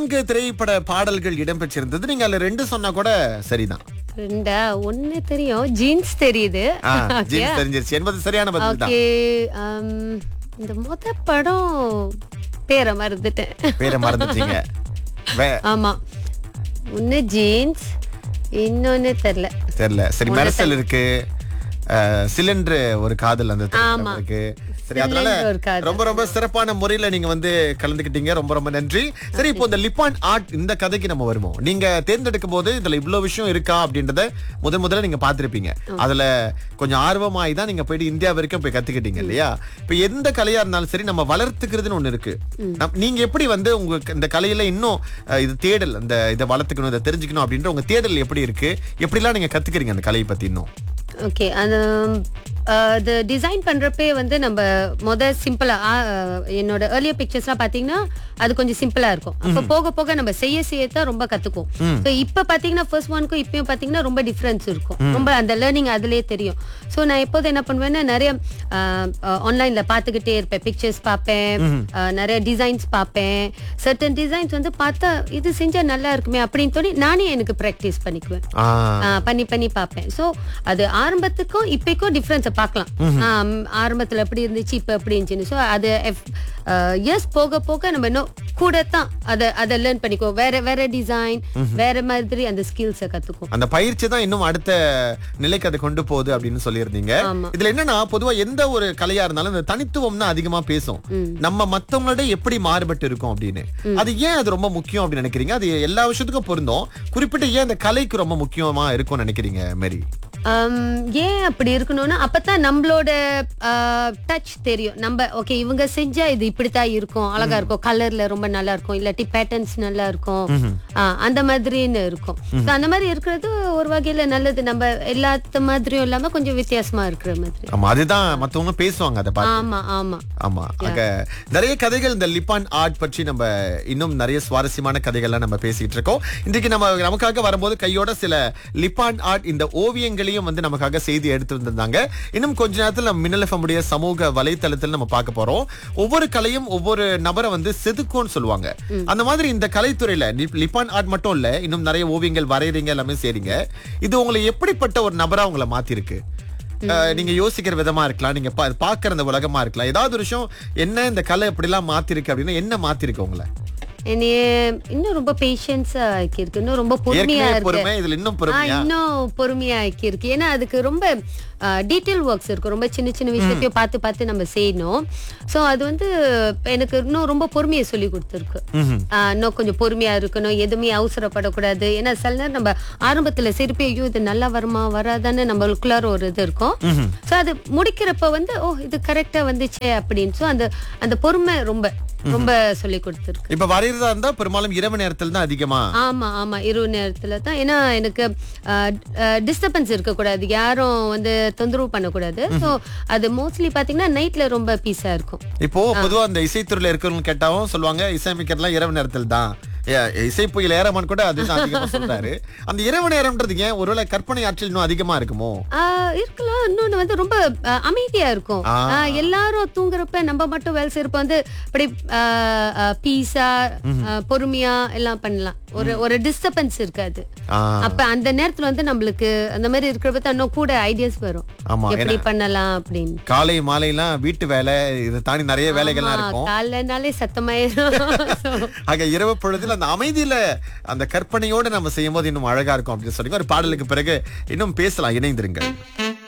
நான்கு திரைப்பட பாடல்கள் இடம்பெற்றிருந்தது நீங்க அதுல ரெண்டு சொன்னா கூட சரிதான் ரெண்டா ஒண்ணு தெரியும் ஜீன்ஸ் தெரியுது ஆ, Okay. ஜீன்ஸ் தெரிஞ்சிருச்சு என்பது சரியான பதில் தான் ஓகே இந்த மொத படம் பேரை மறந்துட்டேன் பேரை மறந்துட்டீங்க வே- ஆமா ஒண்ணு ஜீன்ஸ் இன்னொன்னு தெரியல தெரியல சரி மெரசல் இருக்கு சிலிண்டர் ஒரு காதல் அந்த திரைப்படம் ஆமா. இருக்கு சரி அதனால Cylinder ஒரு காதல். ரொம்ப ரொம்ப சிறப்பான முறையில நீங்க வந்து கலந்துக்கிட்டீங்க ரொம்ப ரொம்ப நன்றி சரி இப்போ இந்த லிப்பான் ஆர்ட் இந்த கதைக்கு நம்ம வருவோம் நீங்க தேர்ந்தெடுக்கும் போது இதுல இவ்வளவு விஷயம் இருக்கா அப்படின்றத முதல் முதல்ல நீங்க பாத்திருப்பீங்க அதுல கொஞ்சம் ஆர்வமாயி தான் நீங்க போயிட்டு இந்தியா வரைக்கும் போய் கத்துக்கிட்டீங்க இல்லையா இப்ப எந்த கலையா இருந்தாலும் சரி நம்ம வளர்த்துக்கிறதுன்னு ஒண்ணு இருக்கு நம்- நீங்க எப்படி வந்து உங்க இந்த கலையில இன்னும் அஹ், இது தேடல் அந்த இதை வளர்த்துக்கணும் இதை தெரிஞ்சுக்கணும் அப்படின்ற உங்க தேடல் எப்படி இருக்கு எப்படிலாம் நீங்க கத்துக்கிறீங்க அந்த கலையை பத்தி இன்னும் ஓகே அந்த அது டிசைன் பண்றப்பே வந்து நம்ம முத சிம்பிளா என்னோட ஏர்லியர் பிக்சர்ஸ்லாம் பாத்தீங்கன்னா அது கொஞ்சம் சிம்பிளா இருக்கும் அப்ப போக போக நம்ம செய்ய செய்யத்தான் ரொம்ப கத்துக்குவோம் ஸோ இப்ப பாத்தீங்கன்னா ஃபர்ஸ்ட் ஒன்க்கும் இப்பயும் பாத்தீங்கன்னா ரொம்ப டிஃபரன்ஸ் இருக்கும் ரொம்ப அந்த லேர்னிங் அதுலயே தெரியும் ஸோ நான் எப்போது என்ன பண்ணுவேன்னா நிறைய ஆன்லைன்ல பாத்துக்கிட்டே இருப்பேன் பிக்சர்ஸ் பார்ப்பேன் அஹ், நிறைய டிசைன்ஸ் பார்ப்பேன் சர்டன் டிசைன்ஸ் வந்து பார்த்தா இது செஞ்சா நல்லா இருக்குமே அப்படின்னு தோணி நானே எனக்கு ப்ராக்டிஸ் பண்ணிக்குவேன் ஆ ஆ, பண்ணி பண்ணி பார்ப்பேன் சோ அது ஆரம்பத்துக்கும் இப்பக்கும் டிஃபரன்ஸை பார்க்கலாம் ஆம், ஆரம்பத்துல எப்படி இருந்துச்சு இப்ப எப்படி இருந்துச்சுன்னு ஸோ அது இயர்ஸ் போக போக நம்ம இன்னும் கூட தான் அதை அதை லேர்ன் பண்ணிக்கோ வேற வேற டிசைன் வேற மாதிரி அந்த ஸ்கில்ஸை கத்துக்கும் அந்த பயிற்சி தான் இன்னும் அடுத்த நிலைக்கு அதை கொண்டு போகுது அப்படின்னு சொல்லியிருந்தீங்க ஆமா. இதுல என்னன்னா பொதுவா எந்த ஒரு கலையா இருந்தாலும் இந்த தனித்துவம்னா அதிகமா பேசும் நம்ம மத்தவங்களோட எப்படி மாறுபட்டு இருக்கோம் அப்படின்னு அது ஏன் அது ரொம்ப முக்கியம் அப்படின்னு நினைக்கிறீங்க அது எல்லா விஷயத்துக்கும் பொருந்தும் குறிப்பிட்ட ஏன் அந்த கலைக்கு ரொம்ப முக்கியமா இருக்கும்னு நினைக்கிறீங்க மேரி ஆம், ஏன் அப்படி இருக்கணும்னா அப்பதான் நம்மளோட டச் தெரியும் நம்ம ஓகே இவங்க செஞ்சா இது இப்படித்தான் இருக்கும் அழகா இருக்கும் கலர்ல ரொம்ப நல்லா இருக்கும் இல்லாட்டி பேட்டர்ன்ஸ் நல்லா இருக்கும் ஆ, அந்த மாதிரின்னு இருக்கும் So, அந்த மாதிரி இருக்கிறது ஒரு வகையில நல்லது நம்ம எல்லாத்த மாதிரியும் இல்லாம கொஞ்சம் வித்தியாசமா இருக்கிற மாதிரி ஆமா அதுதான் மத்தவங்க பேசுவாங்க அதை பார்த்து ஆமா ஆமா ஆமா அங்க நிறைய கதைகள் இந்த லிப்பான் ஆர்ட் பற்றி நம்ம இன்னும் நிறைய சுவாரஸ்யமான கதைகள்லாம் நம்ம பேசிட்டு இருக்கோம் இன்றைக்கு நம்ம நமக்காக வரும்போது கையோட சில லிப்பான் ஆர்ட் இந்த ஓவியங்களையும் வந்து நமக்காக செய்தி எடுத்து வந்திருந்தாங்க இன்னும் கொஞ்ச நேரத்தில் நம்ம மின்னல் FM உடைய சமூக வலைத்தளத்தில் நம்ம பார்க்க போறோம் ஒவ்வொரு கலையும் ஒவ்வொரு நபரை வந்து செதுக்கும்னு சொல்லுவாங்க அந்த மாதிரி இந்த கலைத்துறையில லிப்- லிப்பான் ஆர்ட் மட்டும் இல்ல இன்னும் நிறைய ஓவியங்கள் வரையறீங்க எல்லாமே செய்றீங்க இது உங்களை எப்படிப்பட்ட ஒரு நபரா உங்களை மாத்திருக்கு அஹ், நீங்க யோசிக்கிற விதமா இருக்கலாம் நீங்க பா- பாக்குற அந்த உலகமா இருக்கலாம் ஏதாவது ஒரு விஷயம் என்ன இந்த கலை இப்படி எல்லாம் மாத்திருக்கு அப்படின்னா என்ன மாத்திருக்கு உங்களை என்னைய இன்னும் ரொம்ப பேஷன்ஸா ஆக்கியிருக்கு இன்னும் ரொம்ப பொறுமையா ஏற்கனவே இருக்கு பொறுமை இதுல இன்னும் ஆ, பொறுமையா இன்னும் பொறுமையா ஆக்கியிருக்கு ஏன்னா அதுக்கு ரொம்ப டீட்டெயில் ஒர்க்ஸ் இருக்கும் ரொம்ப சின்ன சின்ன விஷயத்தையும் பார்த்து பார்த்து நம்ம செய்யணும் சோ அது வந்து எனக்கு இன்னும் ரொம்ப பொறுமையை சொல்லி கொடுத்துருக்கு ஆ, இன்னும் கொஞ்சம் பொறுமையா இருக்கணும் எதுவுமே அவசரப்படக்கூடாது ஏன்னா சில நேரம் நம்ம ஆரம்பத்துல சிரிப்பே ஐயோ இது நல்லா வருமா வராதான்னு நம்மளுக்குள்ளார ஒரு இது இருக்கும் சோ அது முடிக்கிறப்ப வந்து ஓ இது கரெக்டா வந்துச்சே அப்படின்னு சோ அந்த அந்த பொறுமை ரொம்ப ரொம்ப சொல்லி கொடுத்துருக்கு இப்ப வரையறதா இருந்தா பெரும்பாலும் இரவு நேரத்தில் தான் அதிகமா ஆமா ஆமா இரவு நேரத்துல தான் ஏன்னா எனக்கு டிஸ்டர்பன்ஸ் இருக்கக்கூடாது யாரும் வந்து தொந்தரவு பண்ணக்கூடாது ஸோ அது மோஸ்ட்லி பாத்தீங்கன்னா நைட்ல ரொம்ப பீஸா இருக்கும் இப்போ பொதுவா அந்த இசைத்துறையில இருக்கிறவங்க கேட்டாவும் சொல்லுவாங்க இசையமைக்கிறதுலாம் இரவு நேரத்தில் தான் ஏ- இசை புயல் ஏறமான் கூட அதுதான் அதிகமா சொல்றாரு அந்த இரவு நேரம்ன்றது ஏன் ஒருவேளை கற்பனை ஆற்றல் இன்னும் அதிகமா இருக்குமோ ஆஹ் இருக்கலாம் இன்னொன்னு வந்து ரொம்ப ஆஹ் அமைதியா இருக்கும் ஆ. ஆஹ் எல்லாரும் தூங்குறப்ப நம்ம மட்டும் வேலை செய்யறப்ப வந்து இப்படி பீஸா பொறுமையா எல்லாம் பண்ணலாம் ஒரு ஒரு டிஸ்டர்பன்ஸ் இருக்காது ஆ, அப்ப அந்த நேரத்துல வந்து நம்மளுக்கு அந்த மாதிரி இருக்கிறப்ப தான் இன்னும் கூட ஐடியாஸ் வரும் ஆமா எப்படி பண்ணலாம் அப்படின்னு காலை மாலையெல்லாம் வீட்டு வேலை இதை தாண்டி நிறைய வேலைகள்லாம் ஆமா, இருக்கும் காலைனாலே சத்தமாயிரும் So, ஆக இரவு பொழுதுல அந்த அமைதியில அந்த கற்பனையோட நம்ம செய்யும் போது இன்னும் அழகா இருக்கும் அப்படின்னு சொல்லி ஒரு பாடலுக்கு பிறகு இன்னும் பேசலாம் இணைந்திருங்கள்